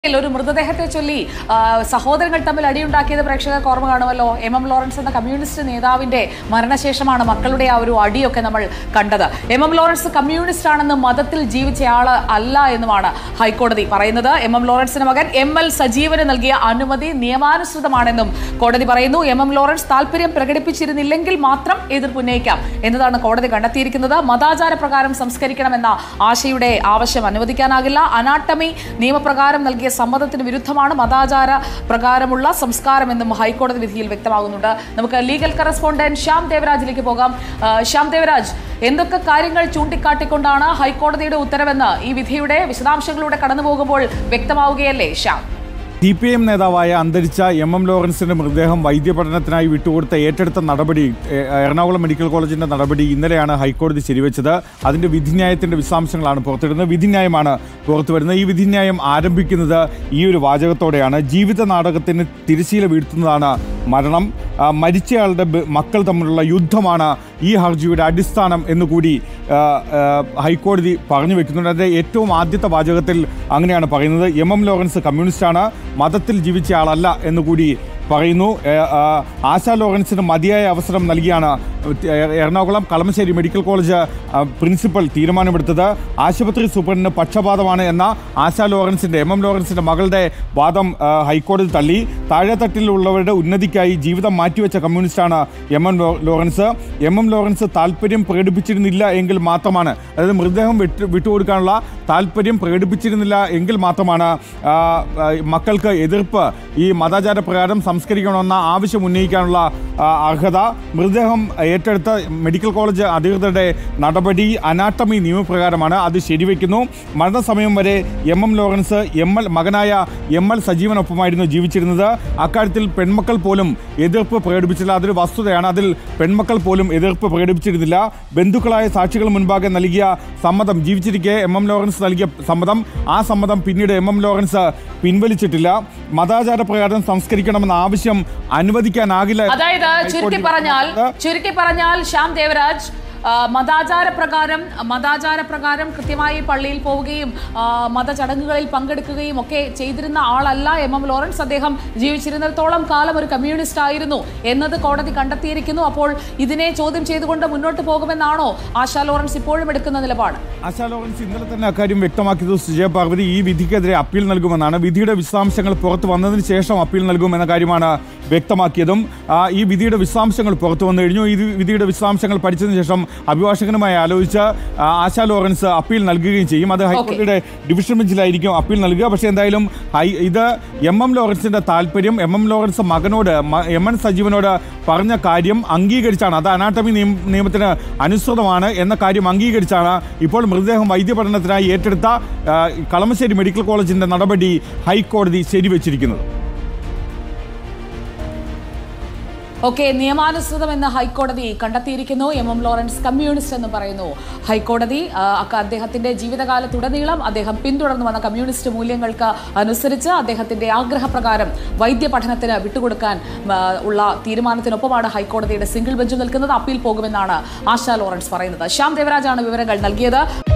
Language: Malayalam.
ിൽ ഒരു മൃതദേഹത്തെ ചൊല്ലി ആ, സഹോദരങ്ങൾ തമ്മിൽ അടിയുണ്ടാക്കിയത് പ്രേക്ഷകർക്ക് ഓർമ്മ കാണുമല്ലോ എം എം ലോറൻസ് എന്ന കമ്മ്യൂണിസ്റ്റ് നേതാവിന്റെ മരണശേഷമാണ് മക്കളുടെ ആ ഒരു അടിയൊക്കെ നമ്മൾ കണ്ടത് എം എം ലോറൻസ് കമ്മ്യൂണിസ്റ്റ് ആണെന്ന് മതത്തിൽ ജീവിച്ചയാള് അല്ല എന്നുമാണ് ഹൈക്കോടതി പറയുന്നത് എം എം ലോറൻസിന്റെ മകൻ എം എൽ സജീവന് നൽകിയ അനുമതി നിയമാനുസൃതമാണെന്നും കോടതി പറയുന്നു എം എം ലോറൻസ് താല്പര്യം പ്രകടിപ്പിച്ചിരുന്നില്ലെങ്കിൽ മാത്രം എതിർപ്പുന്നയിക്കാം എന്നതാണ് കോടതി കണ്ടെത്തിയിരിക്കുന്നത് മതാചാര പ്രകാരം സംസ്കരിക്കണമെന്ന ആശയുടെ ആവശ്യം അനുവദിക്കാനാകില്ല അനാട്ടമി നിയമപ്രകാരം നൽകിയ സമ്മതത്തിന് വിരുദ്ധമാണ് മതാചാര പ്രകാരമുള്ള സംസ്കാരമെന്നും ഹൈക്കോടതി വിധിയിൽ വ്യക്തമാകുന്നുണ്ട് നമുക്ക് ലീഗൽ കറസ്പോണ്ടന്റ് ശ്യാം ദേവരാജിലേക്ക് പോകാം ആ, ശ്യാം ദേവരാജ് എന്തൊക്കെ കാര്യങ്ങൾ ചൂണ്ടിക്കാട്ടിക്കൊണ്ടാണ് ഹൈക്കോടതിയുടെ ഉത്തരവെന്ന് ഈ വിധിയുടെ വിശദാംശങ്ങളിലൂടെ കടന്നു പോകുമ്പോൾ വ്യക്തമാവുകയല്ലേ ശ്യാം സി പി എം നേതാവായ അന്തരിച്ച എം എം ലോറൻസിന്റെ മൃതദേഹം വൈദ്യപഠനത്തിനായി വിട്ടുകൊടുത്ത ഏറ്റെടുത്ത നടപടി എ- എറണാകുളം മെഡിക്കൽ കോളേജിന്റെ നടപടി ഇന്നലെയാണ് ഹൈക്കോടതി ശരിവെച്ചത് അതിന്റെ വിധിന്യായത്തിന്റെ വിശദാംശങ്ങളാണ് പുറത്തിടുന്നത് വിധിന്യായമാണ് പുറത്തു വരുന്നത് ഈ വിധിന്യായം ആരംഭിക്കുന്നത് ഈ ഒരു വാചകത്തോടെയാണ് ജീവിത നാടകത്തിന് തിരശീല വീഴ്ത്തുന്നതാണ് മരണം ആ, മരിച്ചയാളുടെ ബ- മക്കൾ തമ്മിലുള്ള യുദ്ധമാണ് ഈ ഹർജിയുടെ അടിസ്ഥാനം എന്നുകൂടി ആ, ആ, ഹൈക്കോടതി പറഞ്ഞു വെക്കുന്നുണ്ട് അതിന്റെ ഏറ്റവും ആദ്യത്തെ വാചകത്തിൽ അങ്ങനെയാണ് പറയുന്നത് എം എം ലോറൻസ് കമ്മ്യൂണിസ്റ്റാണ് മതത്തിൽ ജീവിച്ച ആളല്ല എന്നുകൂടി പറയുന്നു ഏ, ആ, ആശാ ലോറൻസിന് മതിയായ അവസരം നൽകിയാണ് എ- എറണാകുളം കളമശ്ശേരി മെഡിക്കൽ കോളേജ് ആ, പ്രിൻസിപ്പൽ തീരുമാനമെടുത്തത് ആശുപത്രി സൂപ്രണ്ടിന് പക്ഷപാതമാണ് എന്ന ആശാ ലോറൻസിന്റെ എം എം ലോറൻസിന്റെ മകളുടെ വാദം ആ, ഹൈക്കോടതി തള്ളി താഴെത്തട്ടിലുള്ളവരുടെ ഉന്നതിക്കായി ജീവിതം മാറ്റിവെച്ച കമ്മ്യൂണിസ്റ്റാണ് എം എം ലോ- ലോറൻസ് എം എം ലോറൻസ് താല്പര്യം പ്രകടിപ്പിച്ചിരുന്നില്ല എങ്കിൽ മാത്രമാണ് അതായത് മൃതദേഹം വിട്ടു വിട്ടുകൊടുക്കാനുള്ള താല്പര്യം പ്രകടിപ്പിച്ചിരുന്നില്ല എങ്കിൽ മാത്രമാണ് ആ, ആ, മക്കൾക്ക് എതിർപ്പ് ഈ മതാചാര പ്രകാരം സംസ്കരിക്കണമെന്ന ആവശ്യം ഉന്നയിക്കാനുള്ള ആ, അർഹത മൃതദേഹം ഏറ്റെടുത്ത മെഡിക്കൽ കോളേജ് അധികൃതരുടെ നടപടി അനാട്ടമി നിയമപ്രകാരമാണ് അത് ശരിവെക്കുന്നു മരണസമയം വരെ M M Lawrence M L മകനായ എം എൽ സജീവനൊപ്പമായിരുന്നു ജീവിച്ചിരുന്നത് അക്കാര്യത്തിൽ പെൺമക്കൾ പോലും എതിർപ്പ് പ്രകടിപ്പിച്ചില്ല അതൊരു വസ്തുതയാണ് അതിൽ പെൺമക്കൾ പോലും എതിർപ്പ് പ്രകടിപ്പിച്ചിരുന്നില്ല ബന്ധുക്കളായ സാക്ഷികൾ മുൻപാകെ നൽകിയ സമ്മതം ജീവിച്ചിരിക്കെ എം എം ലോറൻസ് നൽകിയ സമ്മതം ആ സമ്മതം പിന്നീട് എം എം ലോറൻസ് പിൻവലിച്ചിട്ടില്ല മതാചാര പ്രകാരം സംസ്കരിക്കണമെന്ന ആവശ്യം അനുവദിക്കാനാകില്ല അതായത് ചുരുക്കി ഹൈക്കോടതി പറഞ്ഞാൽ പറഞ്ഞത്. ചുരുക്കി പറഞ്ഞാൽ ശ്യാം ദേവരാജ് ആ, മതാചാര പ്രകാരം മതാചാര പ്രകാരം കൃത്യമായി പള്ളിയിൽ പോവുകയും ആ, മതചടങ്ങുകളിൽ പങ്കെടുക്കുകയും ഒക്കെ ചെയ്തിരുന്ന ആളല്ല എം എം ലോറൻസ് അദ്ദേഹം ജീവിച്ചിരുന്നിടത്തോളം കാലം ഒരു കമ്മ്യൂണിസ്റ്റ് ആയിരുന്നു എന്നത് കോടതി കണ്ടെത്തിയിരിക്കുന്നു അപ്പോൾ ഇതിനെ ചോദ്യം ചെയ്തുകൊണ്ട് മുന്നോട്ട് പോകുമെന്നാണോ ആശാ ലോറൻസ് ഇപ്പോഴും എടുക്കുന്ന നിലപാട് ആശാ ലോറൻസ് ഇന്നലെ തന്നെ അക്കാര്യം വ്യക്തമാക്കിയത് സുജയ പാർവതി ഈ വിധിക്കെതിരെ അപ്പീൽ നൽകുമെന്നാണ് വിധിയുടെ വിശദാംശങ്ങൾ പുറത്തു വന്നതിന് ശേഷം അപ്പീൽ നൽകുമെന്ന കാര്യമാണ് വ്യക്തമാക്കിയതും ആ, ഈ വിധിയുടെ വിശദാംശങ്ങൾ പുറത്തു വന്നു കഴിഞ്ഞു ഈ വിധിയുടെ വിശദാംശങ്ങൾ പഠിച്ചതിന് ശേഷം അഭിഭാഷകനുമായി ആലോചിച്ച് ആ, ആശാ ലോറൻസ് അപ്പീൽ നൽകുകയും ചെയ്യും അത് ഹൈക്കോടതിയുടെ ഡിവിഷൻ ബെഞ്ചിലായിരിക്കും അപ്പീൽ നൽകുക പക്ഷേ എന്തായാലും ഹൈ ഇത് എം എം ലോറൻസിന്റെ താല്പര്യം എം എം ലോറൻസ് മകനോട് മ- എം എൻ സജീവനോട് പറഞ്ഞ കാര്യം അംഗീകരിച്ചാണ് അത് അനാട്ടമി നിയമ- നിയമത്തിന് അനുസൃതമാണ് എന്ന കാര്യം അംഗീകരിച്ചാണ് ഇപ്പോൾ മൃതദേഹം വൈദ്യപഠനത്തിനായി ഏറ്റെടുത്ത ആ, കളമശ്ശേരി മെഡിക്കൽ കോളേജിന്റെ നടപടി ഹൈക്കോടതി ശരിവെച്ചിരിക്കുന്നത് ഓക്കെ നിയമാനുസൃതമെന്ന് ഹൈക്കോടതി കണ്ടെത്തിയിരിക്കുന്നു എം എം ലോറൻസ് കമ്മ്യൂണിസ്റ്റ് എന്ന് പറയുന്നു ഹൈക്കോടതി ആ, അക്ക- അദ്ദേഹത്തിന്റെ ജീവിതകാലത്തുടനീളം അദ്ദേഹം പിന്തുടർന്നു വന്ന കമ്മ്യൂണിസ്റ്റ് മൂല്യങ്ങൾക്ക് അനുസരിച്ച് അദ്ദേഹത്തിന്റെ ആഗ്രഹപ്രകാരം വൈദ്യ പഠനത്തിന് വിട്ടുകൊടുക്കാൻ ആ, ഉള്ള തീരുമാനത്തിനൊപ്പമാണ് ഹൈക്കോടതിയുടെ സിംഗിൾ ബെഞ്ച് നിൽക്കുന്നത് അപ്പീൽ പോകുമെന്നാണ് ആശാ ലോറൻസ് പറയുന്നത് ശ്യാം ദേവരാജാണ് വിവരങ്ങൾ നൽകിയത്